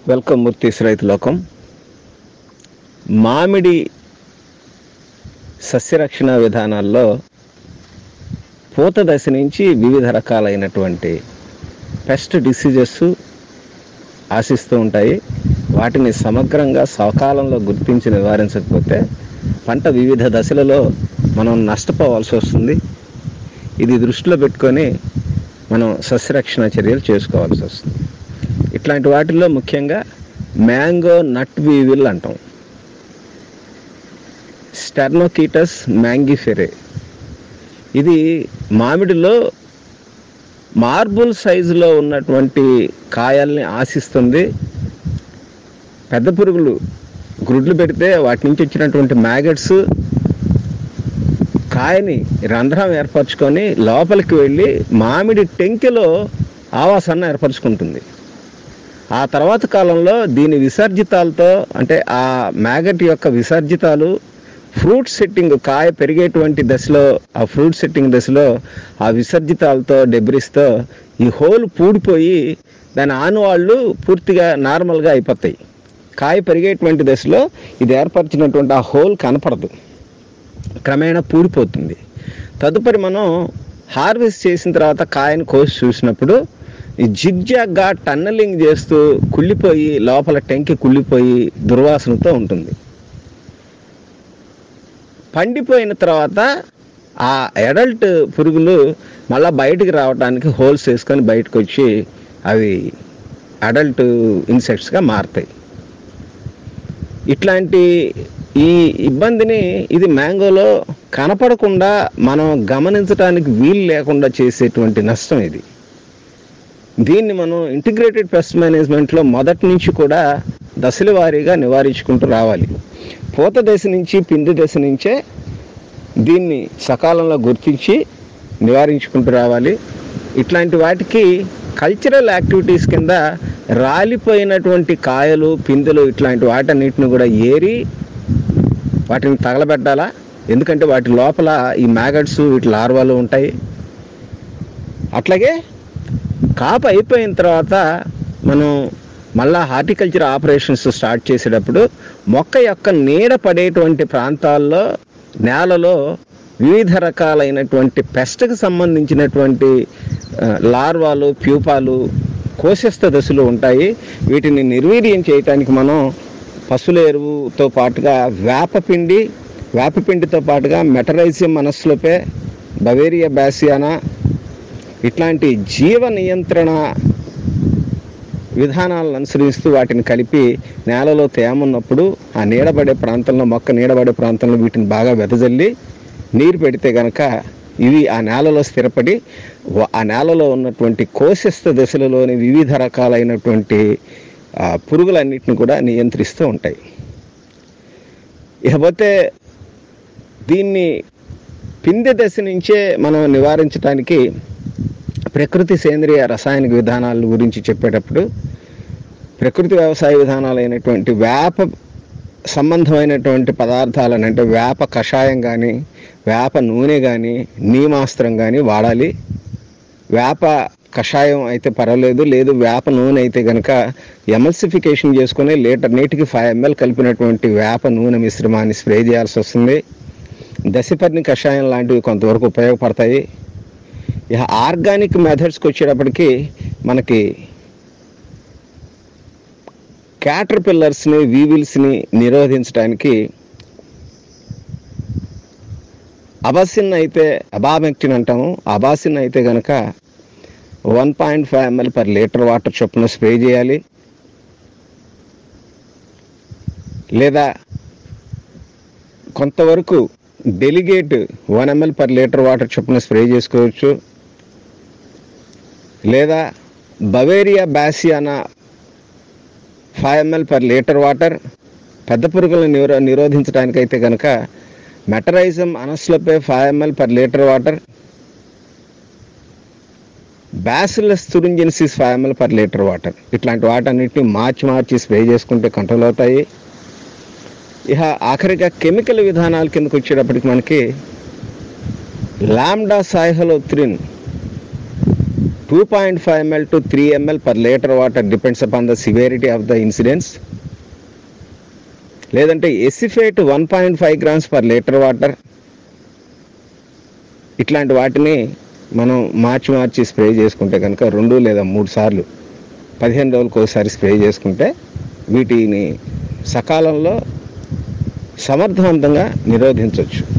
welcome మూర్తీస్ రైతు లోకం మామిడి సస్యరక్షణ విధానాల్లో పూత దశ నుంచి వివిధ రకాలైనటువంటి పెస్ట్ డిసీజెస్ ఆశిస్తూ ఉంటాయి వాటిని సమగ్రంగా సకాలంలో గుర్తించి నివారించకపోతే పంట వివిధ దశలలో మనం నష్టపోవాల్సి వస్తుంది ఇది దృష్టిలో పెట్టుకొని మనం సస్యరక్షణ చర్యలు చేసుకోవాల్సి వస్తుంది ఇట్లాంటి వాటిల్లో ముఖ్యంగా మ్యాంగో నట్ వీవిల్ అంటాం స్టెర్నోకీటస్ మ్యాంగిఫెరే ఇది మామిడిలో మార్బుల్ సైజులో ఉన్నటువంటి కాయల్ని ఆశిస్తుంది పెద్ద పురుగులు గ్రుడ్లు పెడితే వాటి నుంచి వచ్చినటువంటి మ్యాగట్స్ కాయని రంధ్రం ఏర్పరచుకొని లోపలికి వెళ్ళి మామిడి టెంకెలో ఆవాసాన్ని ఏర్పరచుకుంటుంది ఆ తర్వాత కాలంలో దీని విసర్జితాలతో అంటే ఆ మ్యాగట్ యొక్క విసర్జితాలు ఫ్రూట్ సెట్టింగ్ కాయ పెరిగేటువంటి దశలో ఆ ఫ్రూట్ సెట్టింగ్ దశలో ఆ విసర్జితాలతో డెబ్రిస్తో ఈ హోల్ పూడిపోయి దాని ఆనవాళ్ళు పూర్తిగా నార్మల్గా అయిపోతాయి కాయ పెరిగేటువంటి దశలో ఇది ఏర్పరిచినటువంటి ఆ హోల్ కనపడదు క్రమేణా పూడిపోతుంది తదుపరి మనం హార్వెస్ట్ చేసిన తర్వాత కాయను కోసి చూసినప్పుడు ఈ జిగ్జాగ్గా టన్నలింగ్ చేస్తూ కుళ్ళిపోయి లోపల టెంకి కుళ్ళిపోయి దుర్వాసనతో ఉంటుంది పండిపోయిన తర్వాత ఆ అడల్ట్ పురుగులు మళ్ళీ బయటికి రావడానికి హోల్స్ వేసుకొని బయటకు వచ్చి అవి అడల్ట్ ఇన్సెక్ట్స్గా మారుతాయి ఇట్లాంటి ఈ ఇబ్బందిని ఇది మ్యాంగోలో కనపడకుండా మనం గమనించడానికి వీలు లేకుండా చేసేటువంటి నష్టం ఇది దీన్ని మనం ఇంటిగ్రేటెడ్ పెస్ట్ మేనేజ్మెంట్లో మొదటి నుంచి కూడా దశల వారీగా నివారించుకుంటూ రావాలి పూత దశ నుంచి పిండి దశ నుంచే దీన్ని సకాలంలో గుర్తించి నివారించుకుంటూ రావాలి ఇట్లాంటి వాటికి కల్చరల్ యాక్టివిటీస్ కింద రాలిపోయినటువంటి కాయలు పిందెలు ఇట్లాంటి వాటన్నిటిని కూడా ఏరి వాటిని తగలబెట్టాలా ఎందుకంటే వాటి లోపల ఈ మ్యాగట్స్ వీటి లార్వాలు ఉంటాయి అట్లాగే కాపు అయిపోయిన తర్వాత మనం మళ్ళా హార్టికల్చర్ ఆపరేషన్స్ స్టార్ట్ చేసేటప్పుడు మొక్క యొక్క నీడ పడేటువంటి ప్రాంతాల్లో నేలలో వివిధ రకాలైనటువంటి పెస్ట్కి సంబంధించినటువంటి ఆ, లార్వాలు ప్యూపాలు కోశస్థ దశలు ఉంటాయి వీటిని నిర్వీర్యం చేయటానికి మనం పశువుల ఎరువుతో పాటుగా వేపపిండి వేపపిండితో పాటుగా మెటరైజియం మనస్లోపే బవేరియా బ్యాసియానా ఇట్లాంటి జీవ నియంత్రణ విధానాలను అనుసరిస్తూ వాటిని కలిపి నేలలో తేమ ఉన్నప్పుడు ఆ నీడబడే ప్రాంతంలో మొక్క నీడబడే ప్రాంతంలో వీటిని బాగా వెదజల్లి నీరు పెడితే గనక ఇవి ఆ నేలలో స్థిరపడి వ- ఆ నేలలో ఉన్నటువంటి కోశస్థ దశలలోని వివిధ రకాలైనటువంటి ఆ, పురుగులన్నిటిని కూడా నియంత్రిస్తూ ఉంటాయి ఇకపోతే దీన్ని పిందె దశ నుంచే మనం నివారించడానికి ప్రకృతి సేంద్రియ రసాయనిక విధానాల గురించి చెప్పేటప్పుడు ప్రకృతి వ్యవసాయ విధానాలైనటువంటి వేప సంబంధమైనటువంటి పదార్థాలను అంటే వేప కషాయం కానీ వేప నూనె కానీ నీమాస్త్రం కానీ వాడాలి వేప కషాయం అయితే పర్వాలేదు లేదు వేప నూనె అయితే కనుక ఎమల్సిఫికేషన్ చేసుకొని లీటర్ నీటికి ఫైవ్ ఎంఎల్ కలిపినటువంటి వేప నూనె మిశ్రమాన్ని స్ప్రే చేయాల్సి వస్తుంది దశపర్ణి కషాయం లాంటివి కొంతవరకు ఉపయోగపడతాయి ఇక ఆర్గానిక్ మెథడ్స్కి వచ్చేటప్పటికి మనకి క్యాటర్ పిల్లర్స్ని వీవిల్స్ని నిరోధించడానికి అబాసిన్ అయితే అబామెక్టిన్ అంటాము అబాసిన్ అయితే కనుక one point five ML per litre water చొప్పున స్ప్రే చేయాలి లేదా కొంతవరకు డెలిగేట్ one ML per litre water చొప్పున స్ప్రే చేసుకోవచ్చు లేదా Beauveria bassiana five ML per litre water పెద్ద పురుగులను నిరో నిరోధించడానికైతే కనుక metarhizium anisopliae five ML per litre water Bacillus thuringiensis five ML per litre water ఇట్లాంటి వాటన్నిటిని మార్చి మార్చి స్ప్రే చేసుకుంటే కంట్రోల్ అవుతాయి ఇక ఆఖరిగా కెమికల్ విధానాల కిందకు వచ్చేటప్పటికి మనకి lambda cyhalothrin two point five ML to three ML per litre water depends upon the severity of the incidents లేదంటే acephate one point five grams per litre water ఇట్లాంటి వాటిని మనం మార్చి మార్చి స్ప్రే చేసుకుంటే కనుక రెండు లేదా మూడు సార్లు పదిహేను రోజులకు ఒకసారి స్ప్రే చేసుకుంటే వీటిని సకాలంలో సమర్థవంతంగా నిరోధించవచ్చు